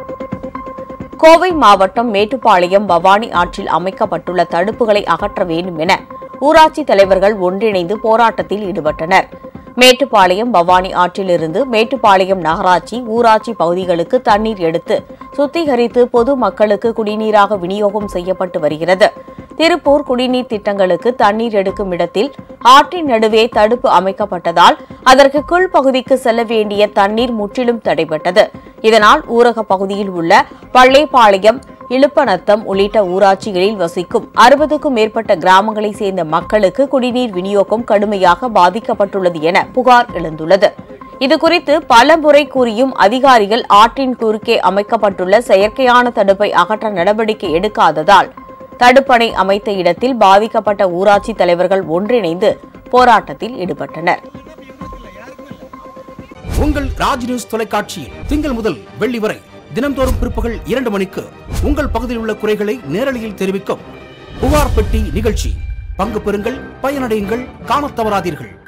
கோவை மாவட்டம் மேட்டுப்பாளையம் பவானி ஆற்றில் அமைக்கப்பட்டுள்ள தடுப்புகளை அகற்ற வேண்டும் என ஊராட்சி தலைவர்கள் ஒன்றிணைந்து போராட்டத்தில் ஈடுபட்டனர் மேட்டுப்பாளையம் பவானி ஆற்றிலிருந்து மேட்டுப்பாளையம் நகராட்சி ஊராட்சி பகுதிகளுக்கு தண்ணீர் எடுத்து சுத்திகரித்து பொது மக்களுக்கு குடிநீராக விநியோகம் செய்யப்பட்டு வருகிறது திருப்பூர் குடிநீர் திட்டங்களுக்கு தண்ணீர் எடுக்கும் இடத்தில் ஆற்றின் நடுவே தடுப்பு அமைக்கப்பட்டதால் அதற்கு கீழ்ப்பகுதிக்கு செல்ல வேண்டிய தண்ணீர் முற்றிலும் தடைபட்டது இதனால் ஊரக பகுதியில் உள்ள பள்ளைப்பாளையம் இழுப்பநத்தம் உள்ளிட்ட ஊராட்சிகளில் வசிக்கும் அறுபதுக்கும் மேற்பட்ட கிராமங்களைச் சேர்ந்த மக்களுக்கு குடிநீர் விநியோகம் கடுமையாக பாதிக்கப்பட்டுள்ளது என புகார் எழுந்துள்ளது இதுகுறித்து பல முறை கூறியும் அதிகாரிகள் ஆற்றின் குறுக்கே அமைக்கப்பட்டுள்ள செயற்கையான தடுப்பை அகற்ற நடவடிக்கை எடுக்காததால் தடுப்பணை அமைத்த இடத்தில் பாதிக்கப்பட்ட ஊராட்சி தலைவர்கள் ஒன்றிணைந்து போராட்டத்தில் ஈடுபட்டனர் உங்கள் ராஜ் நியூஸ் தொலைக்காட்சியில் திங்கள் முதல் வெள்ளி வரை தினம்தோறும் பிற்பகல் இரண்டு மணிக்கு உங்கள் பகுதியில் உள்ள குறைகளை நேரலையில் தெரிவிக்கும் புகார் பெட்டி நிகழ்ச்சி பங்கு பெறுங்கள் பயனடையுங்கள் காணத் தவறாதீர்கள்